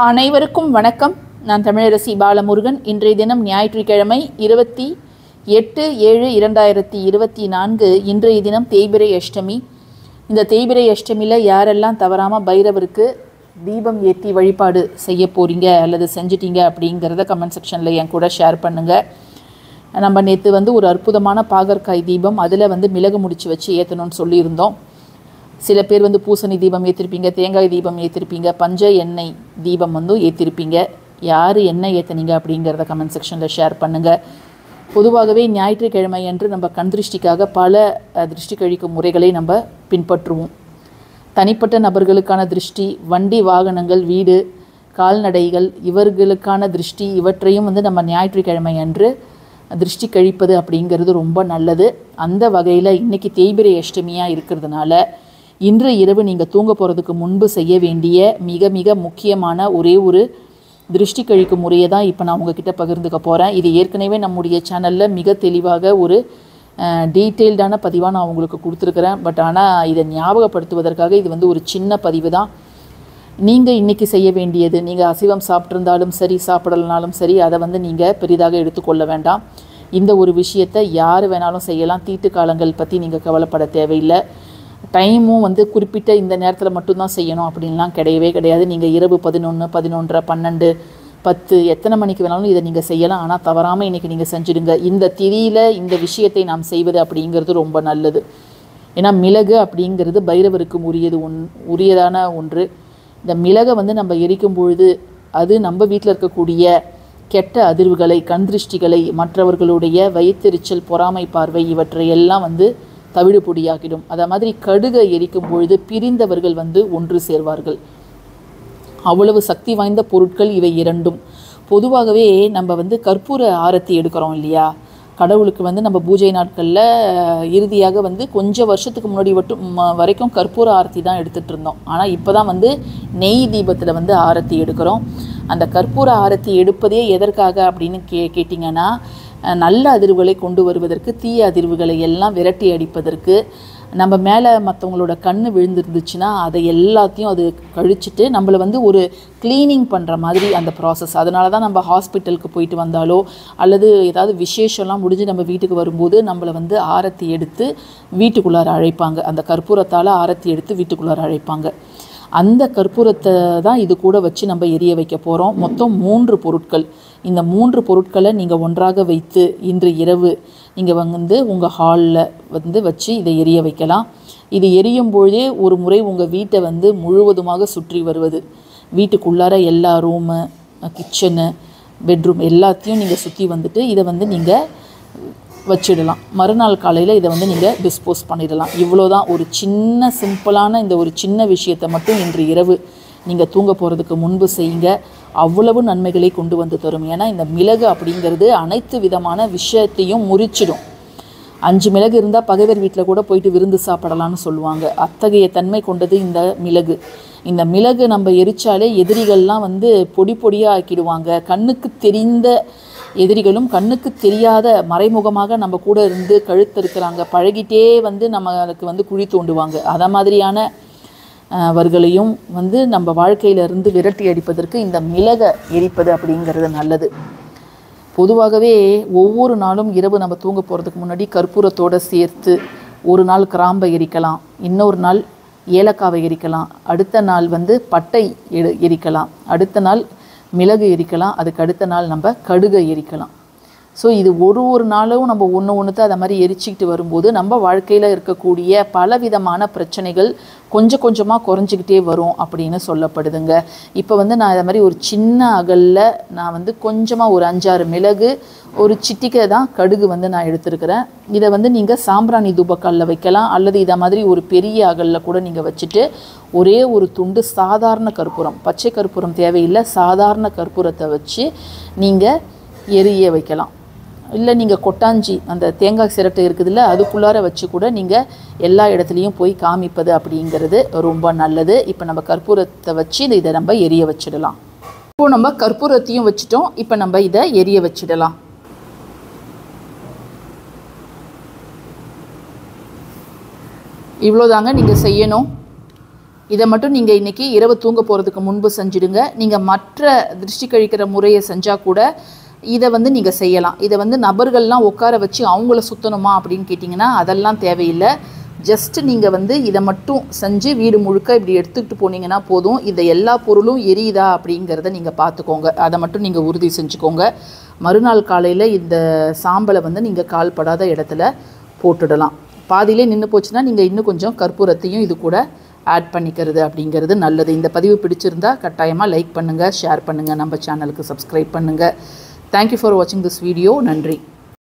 அனைவருக்கும் வணக்கம் நான் தமிழரசி பாலமுருகன் இன்றைய தினம் ஞாயிற்றுக்கிழமை இருபத்தி எட்டு ஏழு இரண்டாயிரத்தி இருபத்தி நான்கு இன்றைய தினம் தேய்பிரை அஷ்டமி இந்த தேய்பிரை அஷ்டமியில் யாரெல்லாம் தவறாமல் பைரவருக்கு தீபம் ஏற்றி வழிபாடு செய்ய போகிறீங்க அல்லது செஞ்சிட்டீங்க அப்படிங்கிறத கமெண்ட் செக்ஷனில் என் கூட ஷேர் பண்ணுங்கள் நம்ம நேற்று வந்து ஒரு அற்புதமான பாகற்காய் தீபம் அதில் வந்து மிளகு முடிச்சு வச்சு ஏற்றணும்னு சொல்லியிருந்தோம் சில பேர் வந்து பூசணி தீபம் ஏற்றிருப்பீங்க தேங்காய் தீபம் ஏற்றிருப்பீங்க பஞ்ச எண்ணெய் தீபம் வந்து ஏற்றிருப்பீங்க யார் எண்ணெய் ஏற்றுனீங்க அப்படிங்கிறத கமெண்ட் செக்ஷனில் ஷேர் பண்ணுங்கள் பொதுவாகவே ஞாயிற்றுக்கிழமை அன்று நம்ம கண் திருஷ்டிக்காக பல அஹ், திருஷ்டி கழிக்கும் முறைகளை நம்ம பின்பற்றுவோம் தனிப்பட்ட நபர்களுக்கான திருஷ்டி வண்டி வாகனங்கள் வீடு கால்நடைகள் இவர்களுக்கான திருஷ்டி இவற்றையும் வந்து நம்ம ஞாயிற்றுக்கிழமை அன்று திருஷ்டி கழிப்பது அப்படிங்கிறது ரொம்ப நல்லது அந்த வகையில் இன்னைக்கு தேய்பிரை அஷ்டமியாக இருக்கிறதுனால இன்று இரவு நீங்கள் தூங்க போகிறதுக்கு முன்பு செய்ய வேண்டிய மிக மிக முக்கியமான ஒரே ஒரு திருஷ்டி கழிக்கும் முறையை தான் இப்போ நான் உங்ககிட்ட பகிர்ந்துக்க போகிறேன் இது ஏற்கனவே நம்முடைய சேனலில் மிக தெளிவாக ஒரு டீட்டெயில்டான பதிவாக நான் உங்களுக்கு கொடுத்துருக்குறேன் பட் ஆனால் இதை ஞாபகப்படுத்துவதற்காக இது வந்து ஒரு சின்ன பதிவு தான் நீங்கள் இன்றைக்கி செய்ய வேண்டியது நீங்கள் அசைவம் சாப்பிட்ருந்தாலும் சரி சாப்பிடலனாலும் சரி அதை வந்து நீங்கள் பெரிதாக எடுத்துக்கொள்ள வேண்டாம் இந்த ஒரு விஷயத்தை யார் வேணாலும் செய்யலாம் தீட்டு காலங்கள் பற்றி நீங்கள் கவலைப்பட தேவையில்லை டைமும் வந்து குறிப்பிட்ட இந்த நேரத்தில் மட்டும்தான் செய்யணும் அப்படின்லாம் கிடையவே கிடையாது நீங்கள் இரவு பதினொன்று பதினொன்றரை பன்னெண்டு பத்து எத்தனை மணிக்கு வேணாலும் இதை நீங்கள் செய்யலாம் ஆனால் தவறாமல் இன்றைக்கி நீங்கள் செஞ்சுடுங்க இந்த திதியில் இந்த விஷயத்தை நாம் செய்வது அப்படிங்கிறது ரொம்ப நல்லது ஏன்னா மிளகு அப்படிங்கிறது பைரவருக்கு உரியது ஒன் உரியதான ஒன்று இந்த மிளகை வந்து நம்ம எரிக்கும் பொழுது அது நம்ம வீட்டில் இருக்கக்கூடிய கெட்ட அதிர்வுகளை கண் திருஷ்டிகளை மற்றவர்களுடைய வயிற்றெரிச்சல் பொறாமை பார்வை இவற்றை எல்லாம் வந்து தவிடு பொடியாக்கிடும் அதை மாதிரி கடுகை எரிக்கும் பொழுது பிரிந்தவர்கள் வந்து ஒன்று சேர்வார்கள் அவ்வளவு சக்தி வாய்ந்த பொருட்கள் இவை இரண்டும் பொதுவாகவே நம்ம வந்து கற்பூர ஆரத்தி எடுக்கிறோம் இல்லையா கடவுளுக்கு வந்து நம்ம பூஜை நாட்களில் இறுதியாக வந்து கொஞ்சம் வருஷத்துக்கு முன்னாடி மட்டும் ம- வரைக்கும் கற்பூர ஆரத்தி தான் எடுத்துகிட்டு இருந்தோம் ஆனால் இப்போ தான் வந்து நெய் தீபத்தில் வந்து ஆரத்தி எடுக்கிறோம் அந்த கற்பூர ஆரத்தி எடுப்பதே எதற்காக அப்படின்னு கே கேட்டிங்கன்னா அஹ், நல்ல அதிர்வுகளை கொண்டு வருவதற்கு தீய அதிர்வுகளை எல்லாம் விரட்டி அடிப்பதற்கு நம்ம மேலே மற்றவங்களோட கண்ணு விழுந்துருந்துச்சுன்னா அதை எல்லாத்தையும் அது கழிச்சிட்டு நம்மளை வந்து ஒரு க்ளீனிங் பண்ணுற மாதிரி அந்த ப்ராசஸ் அதனால தான் நம்ம ஹாஸ்பிட்டலுக்கு போயிட்டு வந்தாலோ அல்லது ஏதாவது விசேஷம்லாம் முடிஞ்சு நம்ம வீட்டுக்கு வரும்போது நம்மளை வந்து ஆரத்தி எடுத்து வீட்டுக்குள்ளார அழைப்பாங்க அந்த கற்பூரத்தால் ஆரத்தி எடுத்து வீட்டுக்குள்ளார அழைப்பாங்க அந்த கற்பூரத்தை தான் இது கூட வச்சு நம்ம எரிய வைக்க போகிறோம் மொத்தம் மூன்று பொருட்கள் இந்த மூன்று பொருட்களை நீங்கள் ஒன்றாக வைத்து இன்று இரவு நீங்கள் வந்து உங்கள் ஹாலில் வந்து வச்சு இதை எரிய வைக்கலாம் இது எரியும் பொழுதே ஒரு முறை உங்கள் வீட்டை வந்து முழுவதுமாக சுற்றி வருவது வீட்டுக்குள்ளார எல்லா ரூமு கிச்சனு பெட்ரூம் எல்லாத்தையும் நீங்கள் சுற்றி வந்துட்டு இதை வந்து நீங்கள் வச்சிடலாம் மறுநாள் காலையில் இதை வந்து நீங்கள் டிஸ்போஸ் பண்ணிடலாம் இவ்வளோதான் ஒரு சின்ன சிம்பிளான இந்த ஒரு சின்ன விஷயத்தை மட்டும் இன்று இரவு நீங்கள் தூங்க போகிறதுக்கு முன்பு செய்யுங்க அவ்வளவு நன்மைகளை கொண்டு வந்து தரும் ஏன்னா இந்த மிளகு அப்படிங்கிறது அனைத்து விதமான விஷயத்தையும் முறிச்சிடும் அஞ்சு மிளகு இருந்தால் பகைவர் வீட்டில் கூட போயிட்டு விருந்து சாப்பிடலாம்னு சொல்லுவாங்க அத்தகைய தன்மை கொண்டது இந்த மிளகு இந்த மிளகு நம்ம எரிச்சாலே எதிரிகள்லாம் வந்து பொடி பொடியாக ஆக்கிடுவாங்க கண்ணுக்கு தெரிந்த எதிரிகளும் கண்ணுக்கு தெரியாத மறைமுகமாக நம்ம கூட இருந்து கழுத்து இருக்கிறாங்க பழகிட்டே வந்து நம்மளுக்கு வந்து குழி தோண்டுவாங்க அத மாதிரியான அஹ், அவர்களையும் வந்து நம்ம வாழ்க்கையிலிருந்து விரட்டி அடிப்பதற்கு இந்த மிளகை எரிப்பது அப்படிங்கிறது நல்லது பொதுவாகவே ஒவ்வொரு நாளும் இரவு நம்ம தூங்க போகிறதுக்கு முன்னாடி கற்பூரத்தோடு சேர்த்து ஒரு நாள் கிராம்பை எரிக்கலாம் இன்னொரு நாள் ஏலக்காவை எரிக்கலாம் அடுத்த நாள் வந்து பட்டை எடு எரிக்கலாம் அடுத்த நாள் மிளகு எரிக்கலாம் அதுக்கு அடுத்த நாள் நம்ம கடுகை எரிக்கலாம் ஸோ இது ஒரு ஒரு நாளும் நம்ம ஒன்று ஒன்றுத்தை அதை மாதிரி எரிச்சிக்கிட்டு வரும்போது நம்ம வாழ்க்கையில் இருக்கக்கூடிய பலவிதமான பிரச்சனைகள் கொஞ்சம் கொஞ்சமாக குறைஞ்சிக்கிட்டே வரும் அப்படின்னு சொல்லப்படுதுங்க இப்போ வந்து நான் இதை மாதிரி ஒரு சின்ன அகலில் நான் வந்து கொஞ்சமாக ஒரு அஞ்சாறு மிளகு ஒரு சிட்டிக்கை தான் கடுகு வந்து நான் எடுத்திருக்கிறேன் இதை வந்து நீங்கள் சாம்பிராணி தூபக்கல்ல வைக்கலாம் அல்லது இதை மாதிரி ஒரு பெரிய அகலில் கூட நீங்கள் வச்சுட்டு ஒரே ஒரு துண்டு சாதாரண கற்பூரம் பச்சை கற்பூரம் தேவையில்லை சாதாரண கற்பூரத்தை வச்சு நீங்கள் எரிய வைக்கலாம் இல்லை நீங்கள் கொட்டாஞ்சி அந்த தேங்காய் சிரட்டை இருக்குதுல்ல அதுக்குள்ளார வச்சு கூட நீங்கள் எல்லா இடத்துலையும் போய் காமிப்பது அப்படிங்கிறது ரொம்ப நல்லது இப்போ நம்ம கற்பூரத்தை வச்சு இதை நம்ம எரிய வச்சிடலாம் இப்போ நம்ம கற்பூரத்தையும் வச்சுட்டோம் இப்போ நம்ம இதை எரிய வச்சிடலாம் இவ்வளோதாங்க நீங்கள் செய்யணும் இதை மட்டும் நீங்கள் இன்றைக்கி இரவு தூங்க போகிறதுக்கு முன்பு செஞ்சிடுங்க நீங்கள் மற்ற திருஷ்டி கழிக்கிற முறையை செஞ்சால் கூட இதை வந்து நீங்கள் செய்யலாம் இதை வந்து நபர்கள்லாம் உட்கார வச்சு அவங்கள சுற்றணுமா அப்படின்னு கேட்டிங்கன்னா அதெல்லாம் தேவையில்லை ஜஸ்ட் நீங்கள் வந்து இதை மட்டும் செஞ்சு வீடு முழுக்க இப்படி எடுத்துக்கிட்டு போனீங்கன்னா போதும் இந்த எல்லா பொருளும் எரியுதா அப்படிங்கிறத நீங்கள் பார்த்துக்கோங்க அதை மட்டும் நீங்கள் உறுதி செஞ்சுக்கோங்க மறுநாள் காலையில் இந்த சாம்பலை வந்து நீங்கள் கால்படாத இடத்துல போட்டுடலாம் பாதியிலே நின்று போச்சுன்னா நீங்கள் இன்னும் கொஞ்சம் கற்பூரத்தையும் இது கூட ஆட் பண்ணிக்கிறது அப்படிங்கிறது நல்லது இந்த பதிவு பிடிச்சிருந்தா கட்டாயமாக லைக் பண்ணுங்கள் ஷேர் பண்ணுங்கள் நம்ம சேனலுக்கு சப்ஸ்கிரைப் பண்ணுங்கள் தேங்க்யூ ஃபார் வாட்சிங் திஸ் வீடியோ நன்றி